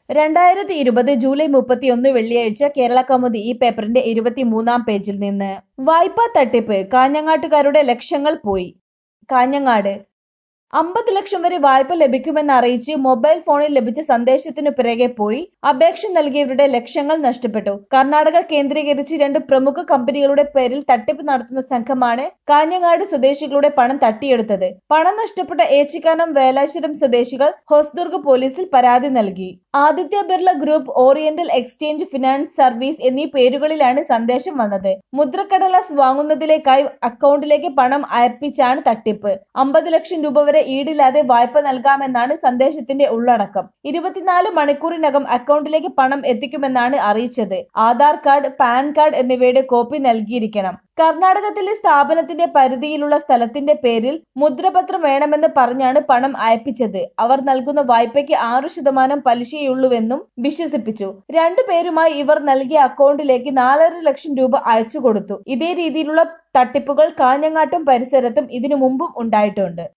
രണ്ടായിരത്തി ഇരുപത് ജൂലൈ മുപ്പത്തിയൊന്ന് വെള്ളിയാഴ്ച കേരള കൗമുദി ഈ പേപ്പറിന്റെ ഇരുപത്തിമൂന്നാം പേജിൽ നിന്ന് വായ്പാ തട്ടിപ്പ് കാഞ്ഞങ്ങാട്ടുകാരുടെ ലക്ഷങ്ങൾ പോയി കാഞ്ഞങ്ങാട് അമ്പത് ലക്ഷം വരെ വായ്പ ലഭിക്കുമെന്ന് അറിയിച്ച് മൊബൈൽ ഫോണിൽ ലഭിച്ച സന്ദേശത്തിനു പിറകെ പോയി അപേക്ഷ നൽകിയവരുടെ ലക്ഷങ്ങൾ നഷ്ടപ്പെട്ടു കർണാടക കേന്ദ്രീകരിച്ച് രണ്ട് പ്രമുഖ കമ്പനികളുടെ പേരിൽ തട്ടിപ്പ് നടത്തുന്ന സംഘമാണ് കാഞ്ഞങ്ങാട് സ്വദേശികളുടെ പണം തട്ടിയെടുത്തത് പണം നഷ്ടപ്പെട്ട ഏച്ചിക്കാനം വേലാശ്വരം സ്വദേശികൾ ഹൊസ്ദുർഗ് പോലീസിൽ പരാതി നൽകി Aditya Birla group oriental exchange finance service എന്നീ പേരുകളിലാണ് സന്ദേശം വന്നത് മുദ്രക്കടലാസ് വാങ്ങുന്നതിലേക്കായി അക്കൗണ്ടിലേക്ക് പണം അയപ്പിച്ചാണ് തട്ടിപ്പ് അമ്പത് ലക്ഷം രൂപ വരെ ഈടില്ലാതെ വായ്പ നൽകാമെന്നാണ് സന്ദേശത്തിന്റെ ഉള്ളടക്കം ഇരുപത്തിനാല് മണിക്കൂറിനകം അക്കൗണ്ടിലേക്ക് പണം എത്തിക്കുമെന്നാണ് അറിയിച്ചത് ആധാർ കാർഡ് പാൻ കാർഡ് എന്നിവയുടെ കോപ്പി നൽകിയിരിക്കണം കർണാടകത്തിലെ സ്ഥാപനത്തിന്റെ പരിധിയിലുള്ള സ്ഥലത്തിന്റെ പേരിൽ മുദ്രപത്രം വേണമെന്ന് പറഞ്ഞാണ് പണം അയപ്പിച്ചത് അവർ നൽകുന്ന വായ്പയ്ക്ക് ആറു ശതമാനം പലിശയുള്ളൂവെന്നും വിശ്വസിപ്പിച്ചു രണ്ടുപേരുമായി ഇവർ നൽകിയ അക്കൗണ്ടിലേക്ക് നാലര ലക്ഷം രൂപ അയച്ചു കൊടുത്തു ഇതേ രീതിയിലുള്ള തട്ടിപ്പുകൾ കാഞ്ഞങ്ങാട്ടും പരിസരത്തും ഇതിനു മുമ്പും ഉണ്ടായിട്ടുണ്ട്